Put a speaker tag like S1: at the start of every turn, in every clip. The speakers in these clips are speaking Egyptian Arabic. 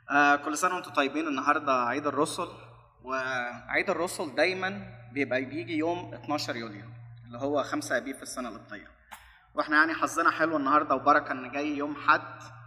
S1: آه كل سنة وانتم طيبين النهاردة عيد الرسل وعيد الرسل دايما بيبقى بيجي يوم 12 يوليو اللي هو 5 ابيب في السنة القبطية واحنا يعني حظنا حلو النهاردة وبركة ان جاي يوم حد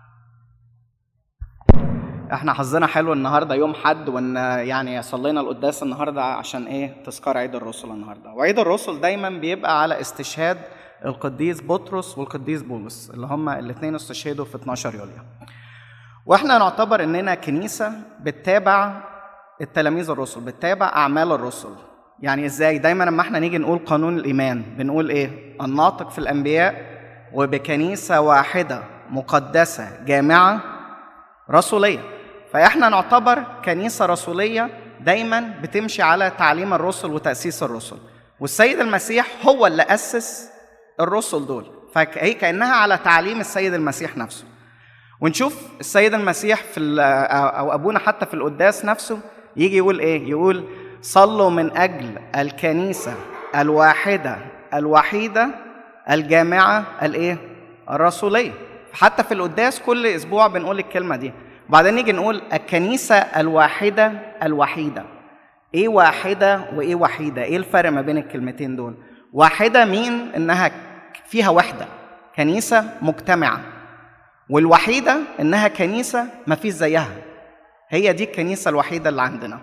S1: احنا حظنا حلو النهارده يوم حد وان يعني صلينا القداس النهارده عشان ايه تذكار عيد الرسل النهارده وعيد الرسل دايما بيبقى على استشهاد القديس بطرس والقديس بولس اللي هما الاثنين استشهدوا في 12 يوليو واحنا نعتبر اننا كنيسه بتتابع التلاميذ الرسل بتتابع اعمال الرسل يعني ازاي دايما لما احنا نيجي نقول قانون الايمان بنقول ايه الناطق في الانبياء وبكنيسه واحده مقدسه جامعه رسوليه فاحنا نعتبر كنيسه رسوليه دايما بتمشي على تعليم الرسل وتاسيس الرسل والسيد المسيح هو اللي اسس الرسل دول فهي كانها على تعليم السيد المسيح نفسه ونشوف السيد المسيح في او ابونا حتى في القداس نفسه يجي يقول ايه يقول صلوا من اجل الكنيسه الواحده الوحيده الجامعه الايه الرسوليه حتى في القداس كل اسبوع بنقول الكلمه دي وبعدين نيجي نقول الكنيسه الواحده الوحيده ايه واحده وايه وحيده ايه الفرق ما بين الكلمتين دول واحده مين انها فيها وحده كنيسه مجتمعه والوحيده انها كنيسه ما فيش زيها هي دي الكنيسه الوحيده اللي عندنا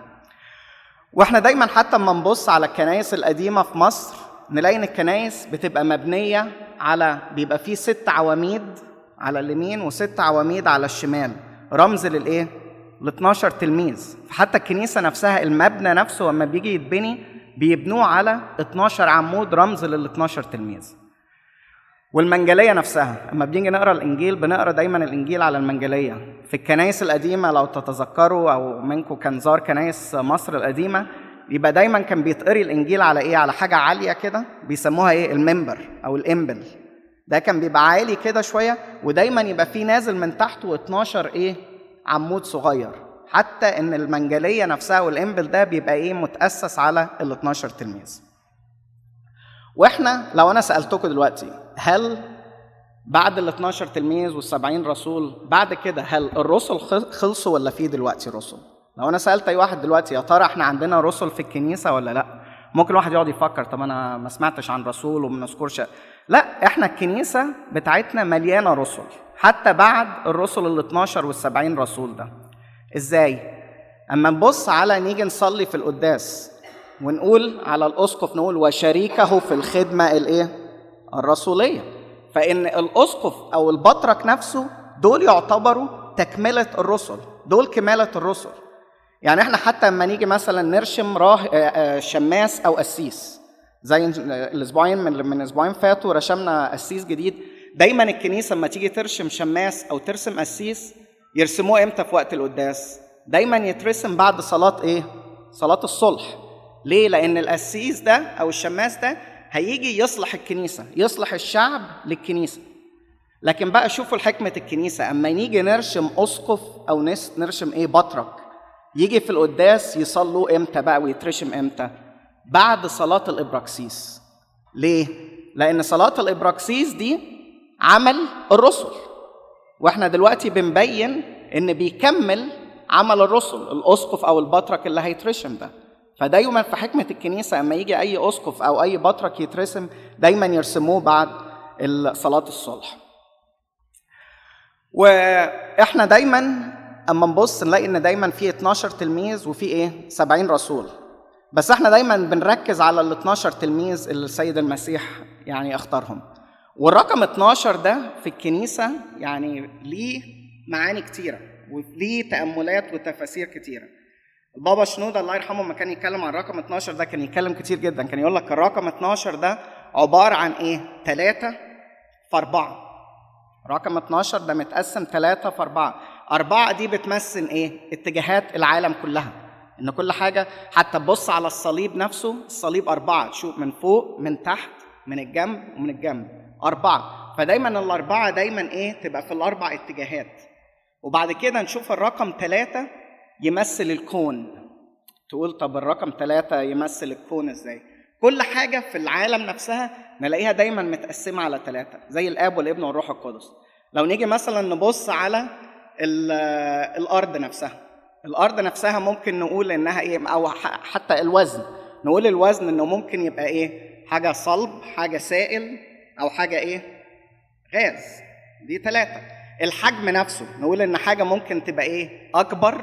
S1: واحنا دايما حتى اما نبص على الكنايس القديمه في مصر نلاقي ان الكنايس بتبقى مبنيه على بيبقى فيه ست عواميد على اليمين وست عواميد على الشمال رمز للايه ل 12 تلميذ فحتى الكنيسه نفسها المبنى نفسه لما بيجي يتبني بيبنوه على 12 عمود رمز لل 12 تلميذ والمنجليه نفسها اما بنيجي نقرا الانجيل بنقرا دايما الانجيل على المنجليه في الكنائس القديمه لو تتذكروا او منكم كان زار كنائس مصر القديمه يبقى دايما كان بيتقري الانجيل على ايه على حاجه عاليه كده بيسموها ايه المنبر او الامبل ده كان بيبقى عالي كده شويه ودايما يبقى فيه نازل من تحته 12 ايه عمود صغير حتى ان المنجليه نفسها والامبل ده بيبقى ايه متاسس على ال 12 تلميذ واحنا لو انا سالتكم دلوقتي هل بعد ال 12 تلميذ وال 70 رسول بعد كده هل الرسل خلصوا ولا في دلوقتي رسل؟ لو انا سالت اي واحد دلوقتي يا ترى احنا عندنا رسل في الكنيسه ولا لا؟ ممكن واحد يقعد يفكر طب انا ما سمعتش عن رسول وما نذكرش لا احنا الكنيسه بتاعتنا مليانه رسل حتى بعد الرسل ال 12 وال 70 رسول ده ازاي؟ اما نبص على نيجي نصلي في القداس ونقول على الاسقف نقول وشريكه في الخدمه الايه؟ الرسوليه فان الاسقف او البطرك نفسه دول يعتبروا تكمله الرسل دول كماله الرسل يعني احنا حتى لما نيجي مثلا نرشم راه شماس او قسيس زي الاسبوعين من من اسبوعين فاتوا رشمنا قسيس جديد دايما الكنيسه لما تيجي ترشم شماس او ترسم قسيس يرسموه امتى في وقت القداس دايما يترسم بعد صلاه ايه صلاه الصلح ليه لان القسيس ده او الشماس ده هيجي يصلح الكنيسة يصلح الشعب للكنيسة لكن بقى شوفوا حكمة الكنيسة أما نيجي نرشم أسقف أو نرشم إيه بطرك يجي في القداس يصلوا إمتى بقى ويترشم إمتى بعد صلاة الإبراكسيس ليه؟ لأن صلاة الإبراكسيس دي عمل الرسل وإحنا دلوقتي بنبين إن بيكمل عمل الرسل الأسقف أو البطرك اللي هيترشم ده فدايما في حكمة الكنيسة أما يجي أي أسقف أو أي بطرك يترسم دايما يرسموه بعد صلاة الصلح. وإحنا دايما أما نبص نلاقي إن دايما في 12 تلميذ وفي إيه؟ 70 رسول. بس إحنا دايما بنركز على ال 12 تلميذ اللي السيد المسيح يعني اختارهم. والرقم 12 ده في الكنيسة يعني ليه معاني كتيرة وليه تأملات وتفاسير كتيرة. البابا شنودة الله يرحمه لما كان يتكلم عن رقم 12 ده كان يتكلم كتير جدا كان يقول لك الرقم 12 ده عبارة عن ايه؟ ثلاثة في أربعة رقم 12 ده متقسم ثلاثة في أربعة أربعة دي بتمثل ايه؟ اتجاهات العالم كلها إن كل حاجة حتى تبص على الصليب نفسه الصليب أربعة شوف من فوق من تحت من الجنب ومن الجنب أربعة فدايما الأربعة دايما ايه؟ تبقى في الأربع اتجاهات وبعد كده نشوف الرقم ثلاثة يمثل الكون تقول طب الرقم ثلاثة يمثل الكون ازاي كل حاجة في العالم نفسها نلاقيها دايما متقسمة على ثلاثة زي الآب والابن والروح القدس لو نيجي مثلا نبص على ال- الارض نفسها الارض نفسها ممكن نقول انها ايه او ح- حتى الوزن نقول الوزن انه ممكن يبقى ايه حاجه صلب حاجه سائل او حاجه ايه غاز دي ثلاثه الحجم نفسه نقول ان حاجه ممكن تبقى ايه اكبر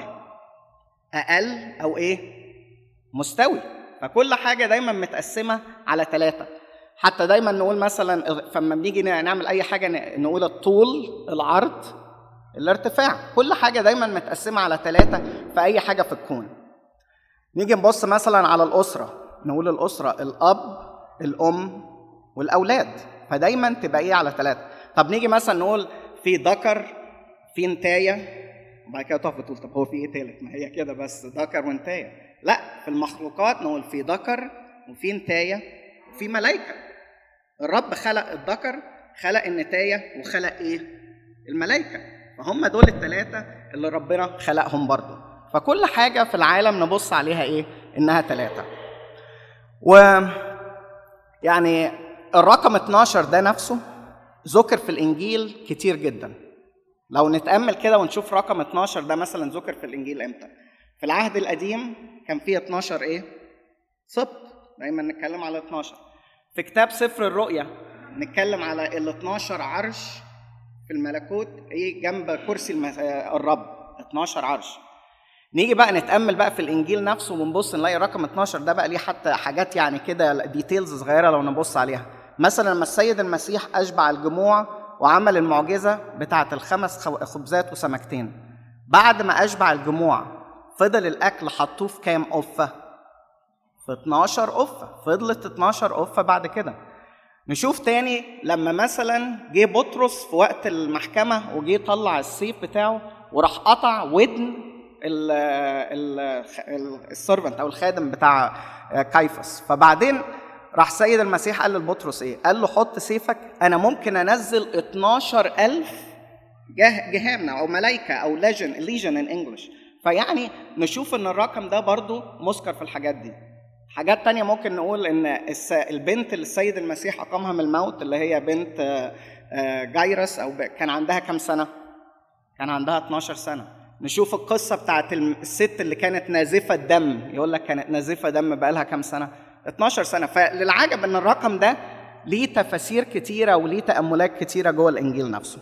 S1: اقل او ايه مستوي فكل حاجه دايما متقسمه على ثلاثه حتى دايما نقول مثلا فلما بنيجي نعمل اي حاجه ن- نقول الطول العرض الارتفاع كل حاجه دايما متقسمه على ثلاثه في اي حاجه في الكون نيجي نبص مثلا على الاسره نقول الاسره الاب الام والاولاد فدايما تبقى ايه على ثلاثه طب نيجي مثلا نقول في ذكر في انتايه وبعد كده تقف تقول طب هو في ايه تالت ما هي كده بس ذكر وانتايه لا في المخلوقات نقول في ذكر وفي انتايه وفي ملائكه الرب خلق الذكر خلق النتايه وخلق ايه الملائكه فهم دول الثلاثه اللي ربنا خلقهم برضه فكل حاجه في العالم نبص عليها ايه انها ثلاثه و يعني الرقم 12 ده نفسه ذكر في الانجيل كتير جدا لو نتامل كده ونشوف رقم 12 ده مثلا ذكر في الانجيل امتى في العهد القديم كان فيه 12 ايه سبط دايما نتكلم على 12 في كتاب سفر الرؤيا نتكلم على ال 12 عرش في الملكوت ايه جنب كرسي المس... آه، الرب 12 عرش نيجي بقى نتامل بقى في الانجيل نفسه ونبص نلاقي رقم 12 ده بقى ليه حتى حاجات يعني كده ديتيلز صغيره لو نبص عليها مثلا لما السيد المسيح اشبع الجموع وعمل المعجزه بتاعه الخمس خو- خبزات وسمكتين بعد ما اشبع الجموع فضل الاكل حطوه في كام قفه في 12 قفه فضلت 12 قفه بعد كده نشوف تاني لما مثلا جه بطرس في وقت المحكمة وجه طلع السيف بتاعه وراح قطع ودن ال- ال- ال- السيرفنت او الخادم بتاع كايفاس فبعدين راح سيد المسيح قال لبطرس ايه؟ قال له حط سيفك انا ممكن انزل 12000 جه جهامنا او ملائكه او ليجن ليجن ان انجلش فيعني نشوف ان الرقم ده برضو مذكر في الحاجات دي حاجات تانية ممكن نقول ان الس- البنت اللي السيد المسيح اقامها من الموت اللي هي بنت آه، آه، جايرس او ب- كان عندها كام سنه كان عندها 12 سنه نشوف القصه بتاعت الم- الست اللي كانت نازفه دم يقول لك كانت نازفه دم بقالها كام سنه 12 سنه فللعجب ان الرقم ده ليه تفاسير كتيره وليه تاملات كتيره جوه الانجيل نفسه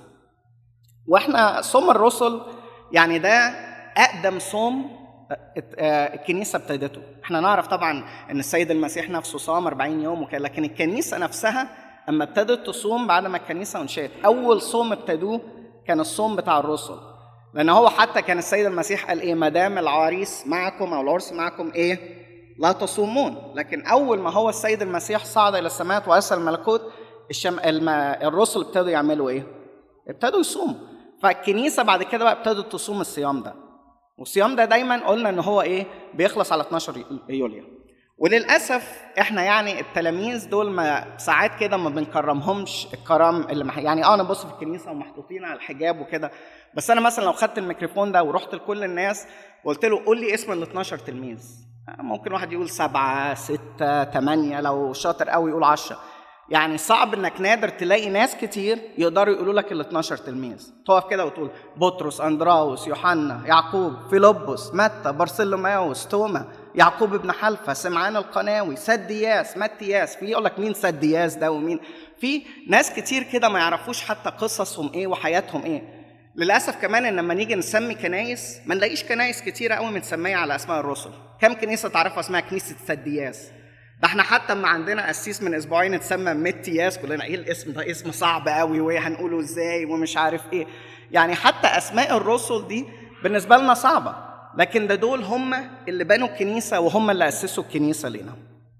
S1: واحنا صوم الرسل يعني ده اقدم صوم ات- آه، الكنيسه ابتدته احنا نعرف طبعا ان السيد المسيح نفسه صام 40 يوم وكده لكن الكنيسه نفسها اما ابتدت تصوم بعد ما الكنيسه انشئت اول صوم ابتدوه كان الصوم بتاع الرسل لان هو حتى كان السيد المسيح قال ايه ما دام العريس معكم او العرس معكم ايه لا تصومون لكن اول ما هو السيد المسيح صعد الى السماوات وارسل الملكوت الشم... الم... الرسل ابتدوا يعملوا ايه ابتدوا يصوموا فالكنيسه بعد كده بقى ابتدت تصوم الصيام ده والصيام ده دايما قلنا ان هو ايه بيخلص على 12 يوليو وللاسف احنا يعني التلاميذ دول ما ساعات كده ما بنكرمهمش الكرم اللي مح... يعني اه نبص في الكنيسه ومحطوطين على الحجاب وكده بس انا مثلا لو خدت الميكروفون ده ورحت لكل الناس وقلت له قول لي اسم ال 12 تلميذ ممكن واحد يقول سبعة ستة ثمانية لو شاطر قوي يقول عشرة يعني صعب انك نادر تلاقي ناس كتير يقدروا يقولوا لك ال 12 تلميذ تقف كده وتقول بطرس اندراوس يوحنا يعقوب فيلبس متى بارسلوماوس توما يعقوب ابن حلفة سمعان القناوي سدياس متياس في يقول لك مين سدياس ده ومين في ناس كتير كده ما يعرفوش حتى قصصهم ايه وحياتهم ايه للاسف كمان ان لما نيجي نسمي كنايس ما نلاقيش كنايس كتيره قوي متسميه على اسماء الرسل كم كنيسه تعرفها اسمها كنيسه سدياس ده احنا حتى اما عندنا قسيس من اسبوعين اتسمى متياس كلنا ايه الاسم ده اسم صعب قوي وهنقوله ازاي ومش عارف ايه يعني حتى اسماء الرسل دي بالنسبه لنا صعبه لكن ده دول هم اللي بنوا الكنيسه وهم اللي اسسوا الكنيسه لنا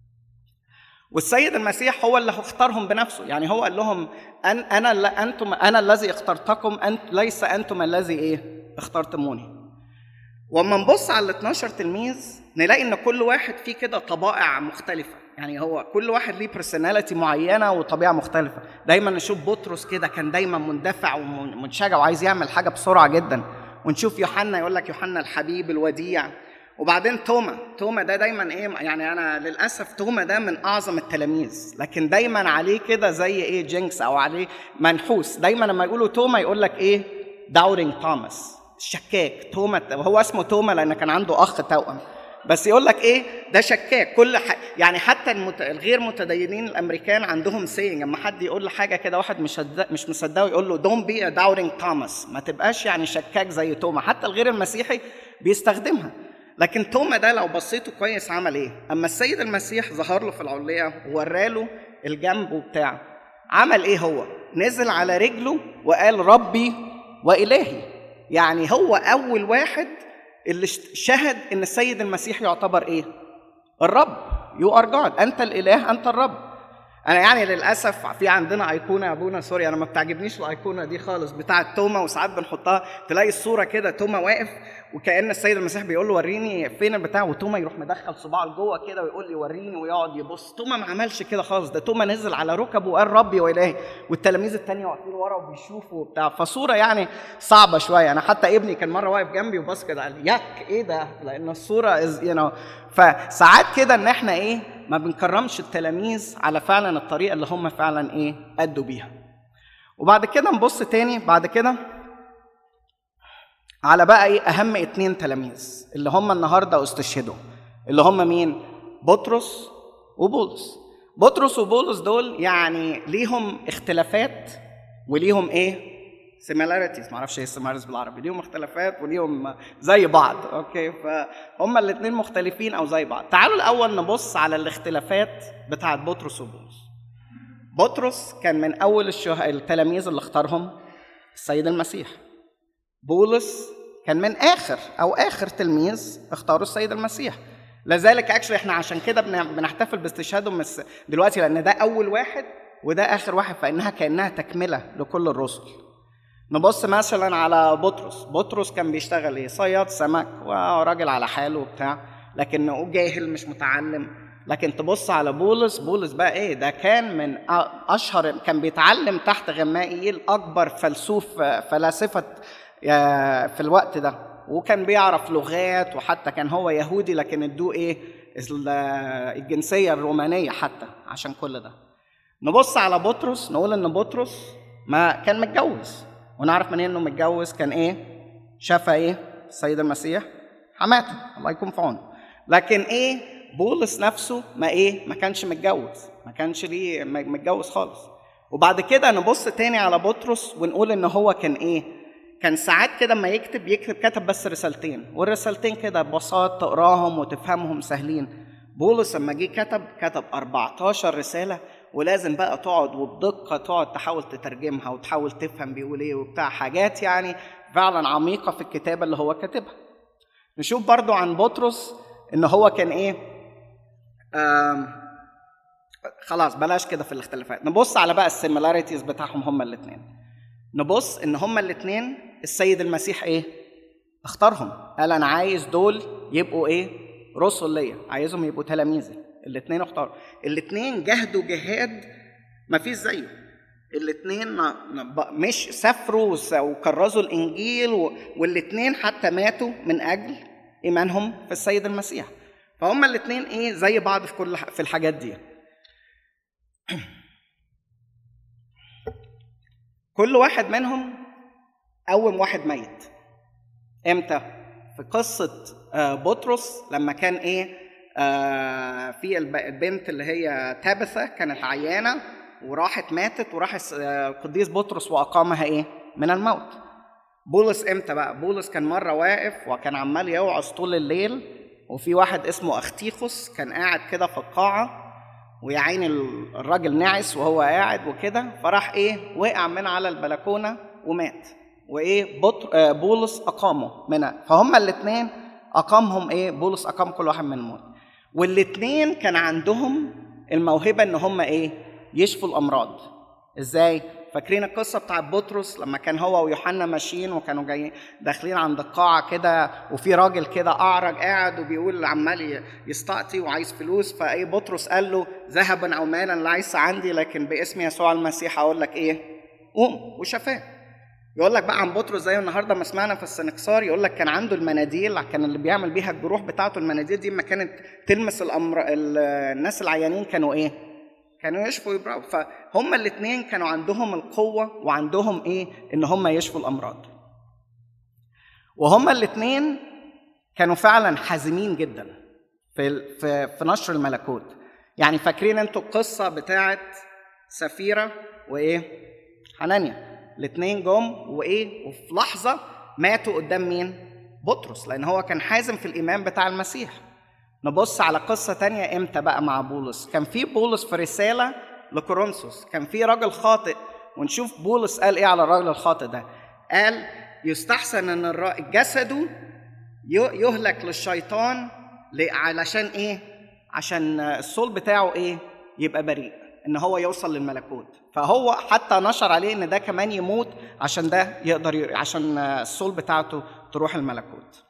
S1: والسيد المسيح هو اللي اختارهم بنفسه يعني هو قال لهم أن انا انتم انا الذي اخترتكم انت ليس انتم الذي ايه اخترتموني واما نبص على ال 12 تلميذ نلاقي ان كل واحد فيه كده طبائع مختلفه يعني هو كل واحد ليه بيرسوناليتي معينه وطبيعه مختلفه دايما نشوف بطرس كده كان دايما مندفع ومنشجع وعايز يعمل حاجه بسرعه جدا ونشوف يوحنا يقول لك يوحنا الحبيب الوديع وبعدين توما توما ده دايما ايه يعني انا للاسف توما ده من اعظم التلاميذ لكن دايما عليه كده زي ايه جينكس او عليه منحوس دايما لما يقولوا توما يقول لك ايه داورينج توماس شكاك توما هو اسمه توما لان كان عنده اخ توأم بس يقول لك ايه ده شكاك كل ح... يعني حتى المت... الغير متدينين الامريكان عندهم سينج لما حد يقول له حاجه كده واحد مش هد... مش مصدقه يقول له دونت بي داورينج توماس ما تبقاش يعني شكاك زي توما حتى الغير المسيحي بيستخدمها لكن توما ده لو بصيته كويس عمل ايه اما السيد المسيح ظهر له في العليه ووراله الجنب وبتاع عمل ايه هو نزل على رجله وقال ربي والهي يعني هو اول واحد اللي شهد ان السيد المسيح يعتبر ايه الرب يو ار جاد انت الاله انت الرب انا يعني للاسف في عندنا ايقونه يا ابونا سوري انا ما بتعجبنيش الايقونه دي خالص بتاعه توما وساعات بنحطها تلاقي الصوره كده توما واقف وكان السيد المسيح بيقول له وريني فين البتاع وتوما يروح مدخل صباعه لجوه كده ويقول لي وريني ويقعد يبص توما ما عملش كده خالص ده توما نزل على ركبه وقال ربي والهي والتلاميذ التانية واقفين ورا وبيشوفوا وبتاع فصوره يعني صعبه شويه انا حتى ابني كان مره واقف جنبي وبص كده قال ياك ايه ده لان الصوره از you know فساعات كده ان احنا ايه ما بنكرمش التلاميذ على فعلا الطريقه اللي هم فعلا ايه ادوا بيها وبعد كده نبص تاني بعد كده على بقى ايه اهم اتنين تلاميذ اللي هم النهارده استشهدوا اللي هم مين بطرس وبولس بطرس وبولس دول يعني ليهم اختلافات وليهم ايه سيميلاريتيز ما اعرفش ايه سيميلاريتيز بالعربي ليهم اختلافات وليهم زي بعض اوكي فهم الاثنين مختلفين او زي بعض تعالوا الاول نبص على الاختلافات بتاعت بطرس وبولس بطرس كان من اول الشه... التلاميذ اللي اختارهم السيد المسيح بولس كان من اخر او اخر تلميذ اختاروا السيد المسيح لذلك اكشلي احنا عشان كده بنحتفل باستشهادهم دلوقتي لان ده اول واحد وده اخر واحد فانها كانها تكمله لكل الرسل نبص مثلا على بطرس بطرس كان بيشتغل ايه صياد سمك وراجل على حاله وبتاع لكنه جاهل مش متعلم لكن تبص على بولس بولس بقى ايه ده كان من اشهر كان بيتعلم تحت غمائيل اكبر فلسوف فلاسفه في الوقت ده وكان بيعرف لغات وحتى كان هو يهودي لكن ادوه ايه الجنسيه الرومانيه حتى عشان كل ده نبص على بطرس نقول ان بطرس ما كان متجوز ونعرف منين انه متجوز كان ايه شاف ايه السيد المسيح حماته الله يكون في عونه لكن ايه بولس نفسه ما ايه ما كانش متجوز ما كانش ليه متجوز خالص وبعد كده نبص تاني على بطرس ونقول ان هو كان ايه كان ساعات كده اما يكتب يكتب كتب بس رسالتين والرسالتين كده ببساطه تقراهم وتفهمهم سهلين بولس لما جه كتب كتب 14 رساله ولازم بقى تقعد وبدقة تقعد تحاول تترجمها وتحاول تفهم بيقول ايه وبتاع حاجات يعني فعلا عميقة في الكتابة اللي هو كاتبها. نشوف برضو عن بطرس ان هو كان ايه خلاص بلاش كده في الاختلافات نبص على بقى السيميلاريتيز بتاعهم هما الاثنين نبص ان هما الاثنين السيد المسيح ايه اختارهم قال انا عايز دول يبقوا ايه رسل ليا عايزهم يبقوا تلاميذي الاثنين اختاروا الاثنين جهدوا جهاد ما فيش زيه الاثنين مش سافروا وكرزوا الانجيل والاثنين حتى ماتوا من اجل ايمانهم في السيد المسيح فهم الاثنين ايه زي بعض في كل في الحاجات دي كل واحد منهم قوم واحد ميت امتى في قصه بطرس لما كان ايه آه في البنت اللي هي تابثة كانت عيانة وراحت ماتت وراح القديس بطرس وأقامها إيه؟ من الموت. بولس إمتى بقى؟ بولس كان مرة واقف وكان عمال يوعظ طول الليل وفي واحد اسمه أختيخوس كان قاعد كده في القاعة ويا عيني الراجل نعس وهو قاعد وكده فراح إيه؟ وقع من على البلكونة ومات. وإيه؟ بطر آه بولس أقامه منها فهم الاتنين أقامهم إيه؟ بولس أقام كل واحد من الموت. والاثنين كان عندهم الموهبة ان هم ايه يشفوا الامراض ازاي فاكرين القصة بتاعت بطرس لما كان هو ويوحنا ماشيين وكانوا جايين داخلين عند القاعة كده وفي راجل كده أعرج قاعد وبيقول عمال يستعطي وعايز فلوس فأي بطرس قال له ذهبا أو مالا ليس عندي لكن باسم يسوع المسيح أقول لك إيه قوم وشفاه يقول لك بقى عن بطرس زي النهارده ما سمعنا في السنكسار يقول لك كان عنده المناديل كان اللي بيعمل بيها الجروح بتاعته المناديل دي ما كانت تلمس الامر الناس العيانين كانوا ايه؟ كانوا يشفوا يبرأوا فهم الاثنين كانوا عندهم القوة وعندهم ايه؟ ان هم يشفوا الامراض. وهما الاثنين كانوا فعلا حازمين جدا في في في نشر الملكوت يعني فاكرين انتوا القصه بتاعت سفيره وايه حنانيا الاثنين جم وايه وفي لحظه ماتوا قدام مين بطرس لان هو كان حازم في الايمان بتاع المسيح نبص على قصه تانية امتى بقى مع بولس كان في بولس في رساله لكورنثوس كان في راجل خاطئ ونشوف بولس قال ايه على الراجل الخاطئ ده قال يستحسن ان الر- جسده ي- يهلك للشيطان ل- علشان ايه عشان الصول بتاعه ايه يبقى بريء ان هو يوصل للملكوت فهو حتى نشر عليه ان ده كمان يموت عشان ده يقدر ي... عشان الصول بتاعته تروح الملكوت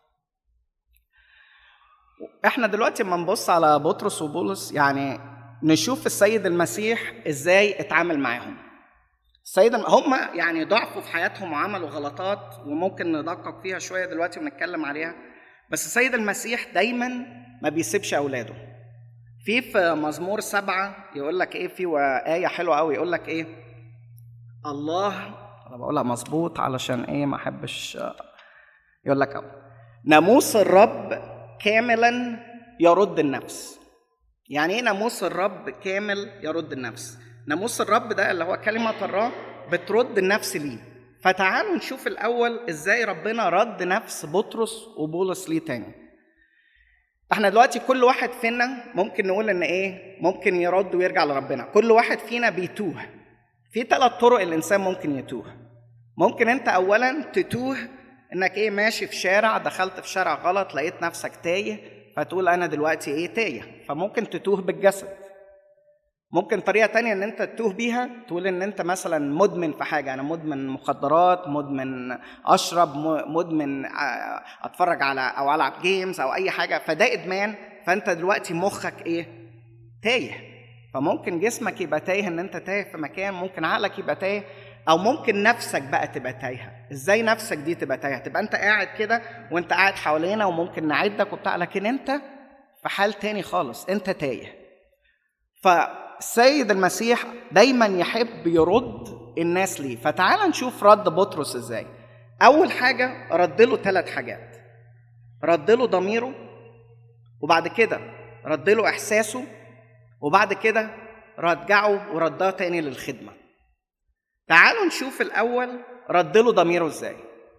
S1: احنا دلوقتي لما نبص على بطرس وبولس يعني نشوف السيد المسيح ازاي اتعامل معاهم السيد هم يعني ضعفوا في حياتهم وعملوا غلطات وممكن ندقق فيها شويه دلوقتي ونتكلم عليها بس السيد المسيح دايما ما بيسيبش اولاده في في مزمور سبعة يقول لك ايه في آية حلوة قوي يقول لك ايه الله انا بقولها مظبوط علشان ايه ما احبش يقول لك أو. ناموس الرب كاملا يرد النفس يعني ايه ناموس الرب كامل يرد النفس ناموس الرب ده اللي هو كلمة الله بترد النفس ليه فتعالوا نشوف الأول إزاي ربنا رد نفس بطرس وبولس ليه تاني احنا دلوقتي كل واحد فينا ممكن نقول ان ايه ممكن يرد ويرجع لربنا كل واحد فينا بيتوه في ثلاث طرق الانسان ممكن يتوه ممكن انت اولا تتوه انك ايه ماشي في شارع دخلت في شارع غلط لقيت نفسك تايه فتقول انا دلوقتي ايه تايه فممكن تتوه بالجسد ممكن طريقه تانية ان انت تتوه بيها تقول ان انت مثلا مدمن في حاجه انا مدمن مخدرات مدمن اشرب مدمن اتفرج على او العب جيمز او اي حاجه فده ادمان فانت دلوقتي مخك ايه تايه فممكن جسمك يبقى تايه ان انت تايه في مكان ممكن عقلك يبقى تايه او ممكن نفسك بقى تبقى تايهه ازاي نفسك دي تبقى تايهه تبقى انت قاعد كده وانت قاعد حوالينا وممكن نعدك وبتاع لكن انت في حال تاني خالص انت تايه فالسيد المسيح دايما يحب يرد الناس ليه فتعال نشوف رد بطرس ازاي اول حاجه رد له ثلاث حاجات رد له ضميره وبعد كده رد له احساسه وبعد كده رجعه ورداه تاني للخدمه تعالوا نشوف الاول رد له ضميره ازاي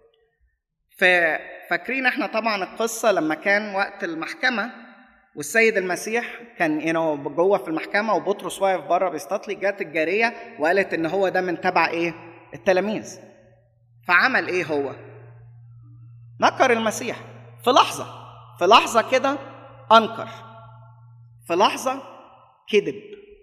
S1: فاكرين احنا طبعا القصه لما كان وقت المحكمه والسيد المسيح كان ينو جوه في المحكمه وبطرس واقف بره بيستطلق جت الجاريه وقالت ان هو ده من تبع ايه؟ التلاميذ. فعمل ايه هو؟ نكر المسيح في لحظه في لحظه كده انكر في لحظه كذب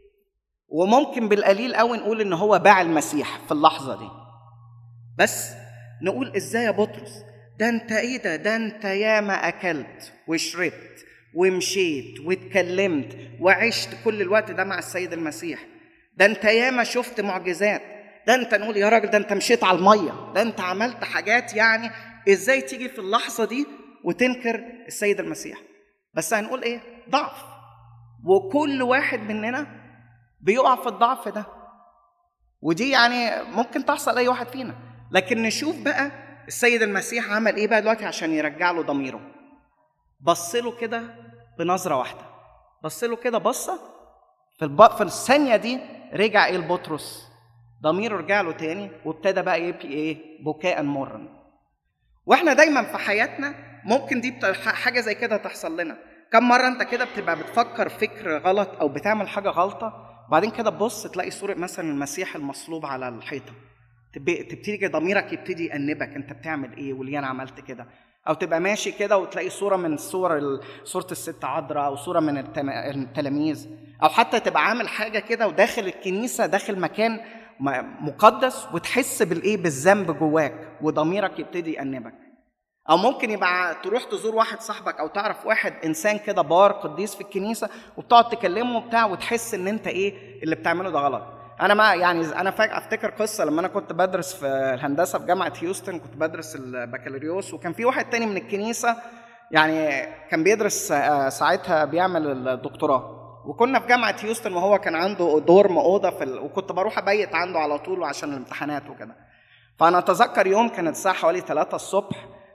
S1: وممكن بالقليل قوي نقول ان هو باع المسيح في اللحظه دي بس نقول ازاي يا بطرس ده انت ايه ده ده انت ياما اكلت وشربت ومشيت واتكلمت وعشت كل الوقت ده مع السيد المسيح ده انت ياما شفت معجزات ده انت نقول يا راجل ده انت مشيت على الميه ده انت عملت حاجات يعني ازاي تيجي في اللحظه دي وتنكر السيد المسيح بس هنقول ايه ضعف وكل واحد مننا بيقع في الضعف ده ودي يعني ممكن تحصل اي واحد فينا لكن نشوف بقى السيد المسيح عمل ايه بقى دلوقتي عشان يرجع له ضميره بص له كده بنظره واحده بص له كده بصه في الب... في الثانيه دي رجع ايه لبطرس ضميره رجع له تاني وابتدى بقى يبكي ايه بكاء مرا واحنا دايما في حياتنا ممكن دي بت... حاجه زي كده تحصل لنا كم مره انت كده بتبقى بتفكر فكر غلط او بتعمل حاجه غلطه وبعدين كده تبص تلاقي صوره مثلا المسيح المصلوب على الحيطه تبتدي ضميرك يبتدي يأنبك انت بتعمل ايه وليه انا عملت كده او تبقى ماشي كده وتلاقي صوره من صور صوره الست عذراء او صوره من التلاميذ او حتى تبقى عامل حاجه كده وداخل الكنيسه داخل مكان مقدس وتحس بالايه بالذنب جواك وضميرك يبتدي يأنبك او ممكن يبقى تروح تزور واحد صاحبك او تعرف واحد انسان كده بار قديس في الكنيسه وبتقعد تكلمه وبتاع وتحس ان انت ايه اللي بتعمله ده غلط انا ما يعني انا فجاه افتكر قصه لما انا كنت بدرس في الهندسه في جامعه هيوستن كنت بدرس البكالوريوس وكان في واحد تاني من الكنيسه يعني كان بيدرس ساعتها بيعمل الدكتوراه وكنا في جامعه هيوستن وهو كان عنده دورم اوضه في ال... وكنت بروح ابيت عنده على طول عشان الامتحانات وكده فانا اتذكر يوم كانت الساعه حوالي 3 الصبح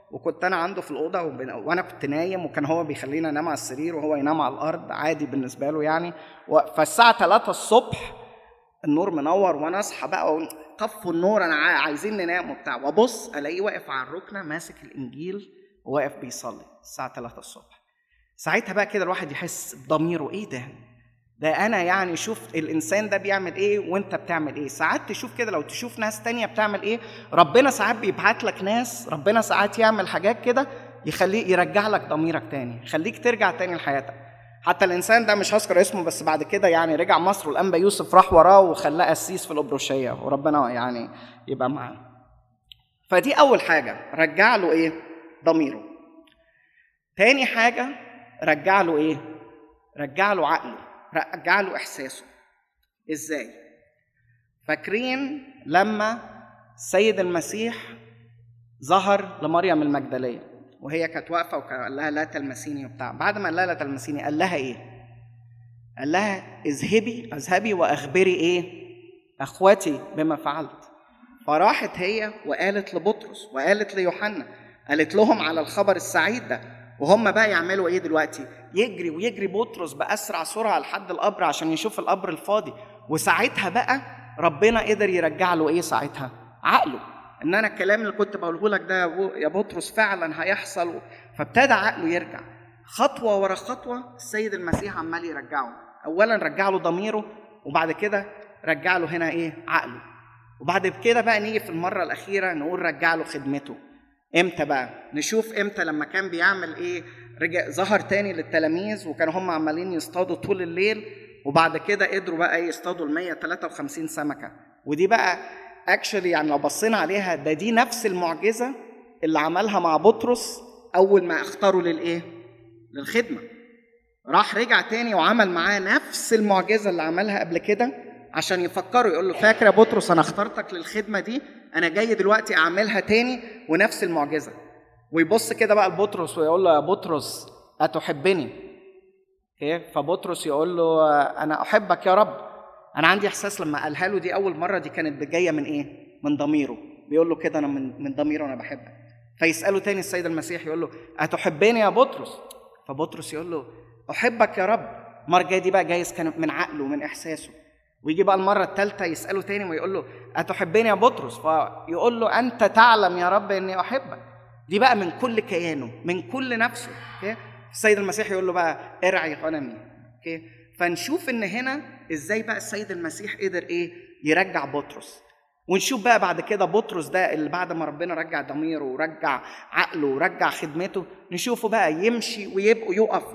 S1: وكنت انا عنده في الاوضه وبن... وانا كنت نايم وكان هو بيخليني انام على السرير وهو ينام على الارض عادي بالنسبه له يعني و... فالساعه 3 الصبح النور منور وانا اصحى بقى و... طفوا النور انا ع- عايزين ننام وبتاع وابص الاقيه واقف على الركنه ماسك الانجيل وواقف بيصلي الساعه 3 الصبح ساعتها بقى كده الواحد يحس بضميره ايه ده ده انا يعني شوف الانسان ده بيعمل ايه وانت بتعمل ايه ساعات تشوف كده لو تشوف ناس تانية بتعمل ايه ربنا ساعات بيبعت لك ناس ربنا ساعات يعمل حاجات كده يخليه يرجع لك ضميرك تاني يخليك ترجع تاني لحياتك حتى الانسان ده مش هذكر اسمه بس بعد كده يعني رجع مصر والانبا يوسف راح وراه وخلاه قسيس في الابروشيه وربنا يعني يبقى معاه فدي اول حاجه رجع له ايه ضميره تاني حاجه رجع له ايه رجع له عقله رجع له احساسه ازاي فاكرين لما السيد المسيح ظهر لمريم المجدليه وهي كانت واقفه وقال لها لا تلمسيني وبتاع بعد ما قال لها لا تلمسيني قال لها ايه قال لها اذهبي اذهبي واخبري ايه اخوتي بما فعلت فراحت هي وقالت لبطرس وقالت ليوحنا قالت لهم على الخبر السعيد ده وهم بقى يعملوا ايه دلوقتي يجري ويجري بطرس باسرع سرعه لحد القبر عشان يشوف القبر الفاضي وساعتها بقى ربنا قدر يرجع له ايه ساعتها عقله ان انا الكلام اللي كنت بقوله لك ده يا بطرس فعلا هيحصل فابتدى عقله يرجع خطوه ورا خطوه السيد المسيح عمال يرجعه اولا رجع له ضميره وبعد كده رجع له هنا ايه عقله وبعد كده بقى نيجي في المره الاخيره نقول رجع له خدمته امتى بقى نشوف امتى لما كان بيعمل ايه رجع ظهر تاني للتلاميذ وكانوا هم عمالين يصطادوا طول الليل وبعد كده قدروا بقى ايه يصطادوا ال 153 سمكه ودي بقى اكشلي يعني لو بصينا عليها ده دي نفس المعجزه اللي عملها مع بطرس اول ما اختاروا للايه للخدمه راح رجع تاني وعمل معاه نفس المعجزه اللي عملها قبل كده عشان يفكروا يقول له فاكر يا بطرس انا اخترتك للخدمه دي انا جاي دلوقتي اعملها تاني ونفس المعجزه ويبص كده بقى لبطرس ويقول له يا بطرس اتحبني ايه فبطرس يقول له انا احبك يا رب انا عندي احساس لما قالها له دي اول مره دي كانت جايه من ايه من ضميره بيقول له كده انا من من ضميره انا بحبك فيساله تاني السيد المسيح يقول له اتحبني يا بطرس فبطرس يقول له احبك يا رب المره الجايه دي بقى جايز كان من عقله من احساسه ويجي بقى المره الثالثه يساله تاني ويقول له اتحبني يا بطرس فيقول له انت تعلم يا رب اني احبك دي بقى من كل كيانه من كل نفسه اوكي السيد المسيح يقول له بقى ارعي غنمي اوكي فنشوف ان هنا ازاي بقى السيد المسيح قدر ايه يرجع بطرس ونشوف بقى بعد كده بطرس ده اللي بعد ما ربنا رجع ضميره ورجع عقله ورجع خدمته نشوفه بقى يمشي ويبقى يقف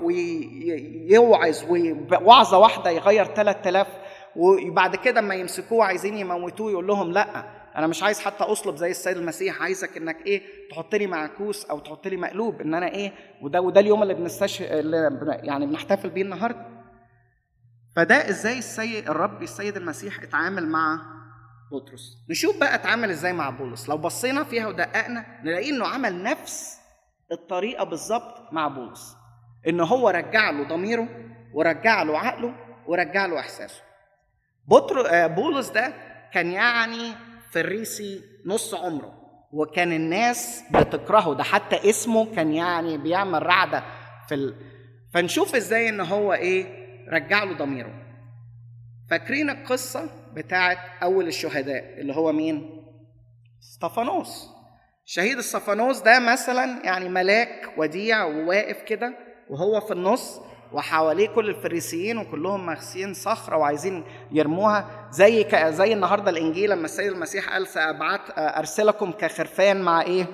S1: ويوعظ ووعظه واحده يغير 3000 وبعد كده اما يمسكوه عايزين يموتوه يقول لهم لا انا مش عايز حتى اصلب زي السيد المسيح عايزك انك ايه تحط لي معكوس او تحط لي مقلوب ان انا ايه وده وده اليوم اللي بنستش اللي يعني بنحتفل بيه النهارده فده ازاي السيد الرب السيد المسيح اتعامل مع بطرس نشوف بقى اتعامل ازاي مع بولس لو بصينا فيها ودققنا نلاقي انه عمل نفس الطريقه بالظبط مع بولس ان هو رجع له ضميره ورجع له عقله ورجع له احساسه بطر بولس ده كان يعني فريسي نص عمره وكان الناس بتكرهه ده حتى اسمه كان يعني بيعمل رعده في ال... فنشوف ازاي ان هو ايه رجع له ضميره فاكرين القصه بتاعت اول الشهداء اللي هو مين استفانوس شهيد استفانوس ده مثلا يعني ملاك وديع وواقف كده وهو في النص وحواليه كل الفريسيين وكلهم ماسكين صخره وعايزين يرموها زي ك... زي النهارده الانجيل لما السيد المسيح قال سابعت ارسلكم كخرفان مع ايه؟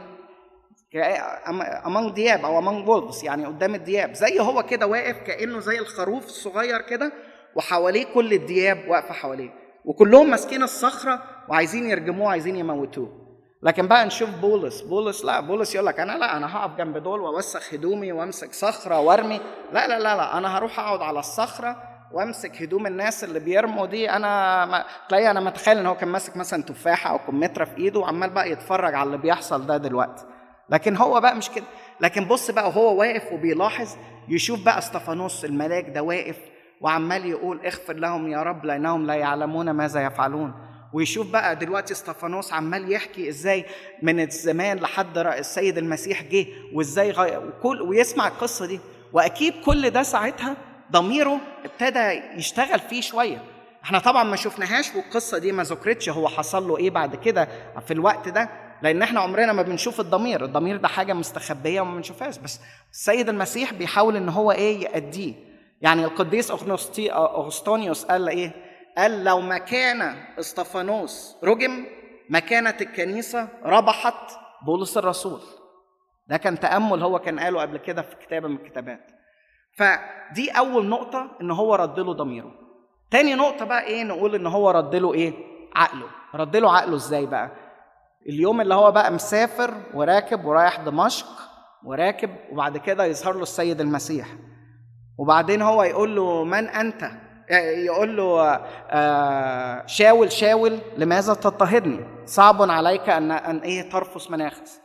S1: امong دياب او امong wolves يعني قدام الدياب زي هو كده واقف كانه زي الخروف الصغير كده وحواليه كل الدياب واقفه حواليه وكلهم ماسكين الصخره وعايزين يرجموه عايزين يموتوه لكن بقى نشوف بولس بولس لا بولس يقول لك انا لا انا هقف جنب دول واوسخ هدومي وامسك صخره وارمي لا لا لا لا انا هروح اقعد على الصخره وامسك هدوم الناس اللي بيرموا دي انا ما... تلاقي انا متخيل ان هو كان ماسك مثلا تفاحه او كمثرى في ايده وعمال بقى يتفرج على اللي بيحصل ده دلوقتي لكن هو بقى مش كده لكن بص بقى وهو واقف وبيلاحظ يشوف بقى استفانوس الملاك ده واقف وعمال يقول اغفر لهم يا رب لانهم لا يعلمون ماذا يفعلون ويشوف بقى دلوقتي استفانوس عمال يحكي ازاي من الزمان لحد السيد المسيح جه وازاي غي... وكل ويسمع القصه دي واكيد كل ده ساعتها ضميره ابتدى يشتغل فيه شويه احنا طبعا ما شفناهاش والقصه دي ما ذكرتش هو حصل له ايه بعد كده في الوقت ده لان احنا عمرنا ما بنشوف الضمير الضمير ده حاجه مستخبيه وما بنشوفهاش بس السيد المسيح بيحاول ان هو ايه يأديه يعني القديس اغسطونيوس قال ايه قال لو ما كان استفانوس رجم ما كانت الكنيسه ربحت بولس الرسول ده كان تامل هو كان قاله قبل كده في كتاب من الكتابات فدي اول نقطه ان هو رد له ضميره تاني نقطه بقى ايه نقول ان هو رد له ايه عقله رد له عقله ازاي بقى اليوم اللي هو بقى مسافر وراكب ورايح دمشق وراكب وبعد كده يظهر له السيد المسيح وبعدين هو يقول له من انت يقول له شاول شاول لماذا تضطهدني صعب عليك ان ان ايه ترفس مناخس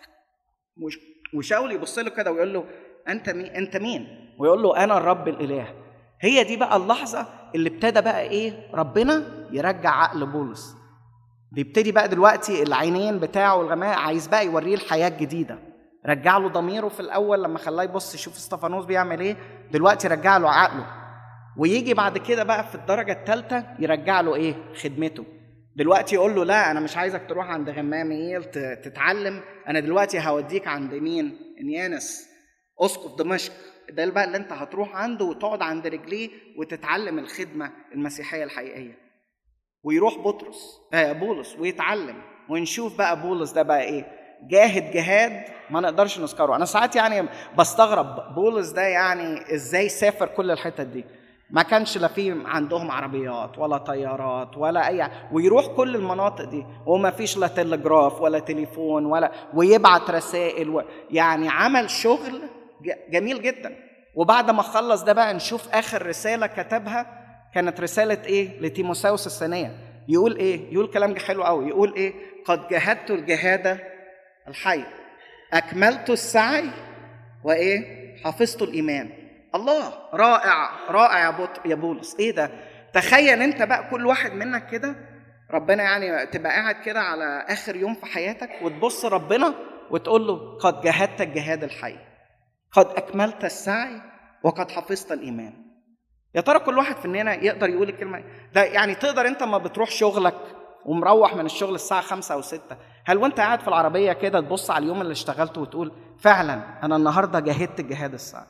S1: وشاول يبص له كده ويقول له انت مين انت مين ويقول له انا الرب الاله هي دي بقى اللحظه اللي ابتدى بقى ايه ربنا يرجع عقل بولس بيبتدي بقى دلوقتي العينين بتاعه الغماء عايز بقى يوريه الحياه الجديده رجع له ضميره في الاول لما خلاه يبص يشوف استفانوس بيعمل ايه دلوقتي رجع له عقله ويجي بعد كده بقى في الدرجه الثالثه يرجع له ايه خدمته دلوقتي يقول له لا انا مش عايزك تروح عند غماميل تتعلم انا دلوقتي هوديك عند مين انيانس اسقف دمشق ده بقى اللي انت هتروح عنده وتقعد عند رجليه وتتعلم الخدمه المسيحيه الحقيقيه ويروح بطرس آه بولس ويتعلم ونشوف بقى بولس ده بقى ايه جاهد جهاد ما نقدرش نذكره انا ساعات يعني بستغرب بولس ده يعني ازاي سافر كل الحتت دي ما كانش لا في عندهم عربيات ولا طيارات ولا اي ويروح كل المناطق دي وما فيش لا تلجراف ولا تليفون ولا ويبعت رسائل و... يعني عمل شغل جميل جدا وبعد ما خلص ده بقى نشوف اخر رساله كتبها كانت رساله ايه لتيموساوس الثانيه يقول ايه يقول كلام حلو قوي يقول ايه قد جاهدت الجهاد الحي اكملت السعي وايه حفظت الايمان الله رائع رائع يا بط... يا بولس ايه ده تخيل انت بقى كل واحد منك كده ربنا يعني تبقى قاعد كده على اخر يوم في حياتك وتبص ربنا وتقول له قد جاهدت الجهاد الحي قد اكملت السعي وقد حفظت الايمان يا ترى كل واحد فينا يقدر يقول الكلمه ده يعني تقدر انت ما بتروح شغلك ومروح من الشغل الساعة خمسة أو ستة هل وانت قاعد في العربية كده تبص على اليوم اللي اشتغلته وتقول فعلا أنا النهاردة جاهدت الجهاد الساعي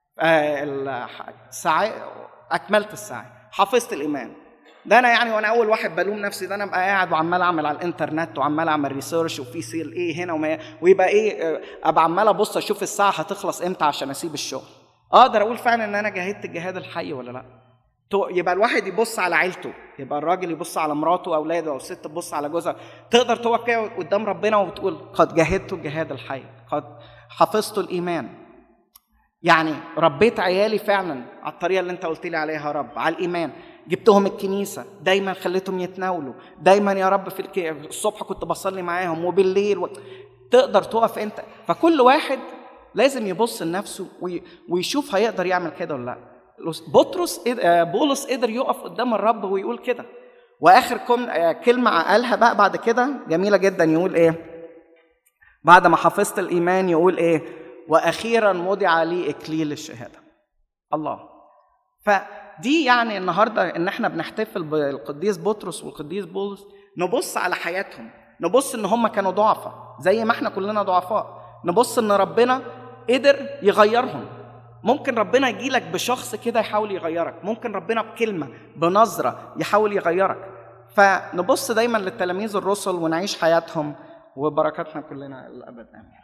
S1: السعي أكملت السعي حفظت الإيمان ده انا يعني وانا اول واحد بلوم نفسي ده انا ابقى قاعد وعمال اعمل على الانترنت وعمال اعمل ريسيرش وفي سيل ايه هنا وما ويبقى ايه ابقى عمال ابص اشوف الساعه هتخلص امتى عشان اسيب الشغل اقدر اقول فعلا ان انا جاهدت الجهاد الحي ولا لا يبقى الواحد يبص على عيلته يبقى الراجل يبص على مراته واولاده او الست تبص على جوزها تقدر تقف كده قدام ربنا وتقول قد جاهدت الجهاد الحي قد حفظت الايمان يعني ربيت عيالي فعلا على الطريقه اللي انت قلت لي عليها يا رب على الايمان جبتهم الكنيسه دايما خليتهم يتناولوا دايما يا رب في الك... الصبح كنت بصلي معاهم وبالليل و... تقدر تقف انت فكل واحد لازم يبص لنفسه وي... ويشوف هيقدر يعمل كده ولا لا بطرس بولس قدر يقف قدام الرب ويقول كده واخر كلمه قالها بقى بعد كده جميله جدا يقول ايه بعد ما حفظت الايمان يقول ايه واخيرا وضع لي اكليل الشهاده الله فدي يعني النهارده ان احنا بنحتفل بالقديس بطرس والقديس بولس نبص على حياتهم نبص ان هم كانوا ضعفاء زي ما احنا كلنا ضعفاء نبص ان ربنا قدر يغيرهم ممكن ربنا يجي لك بشخص كده يحاول يغيرك ممكن ربنا بكلمة بنظرة يحاول يغيرك فنبص دايما للتلاميذ الرسل ونعيش حياتهم وبركاتنا كلنا الأبد آمين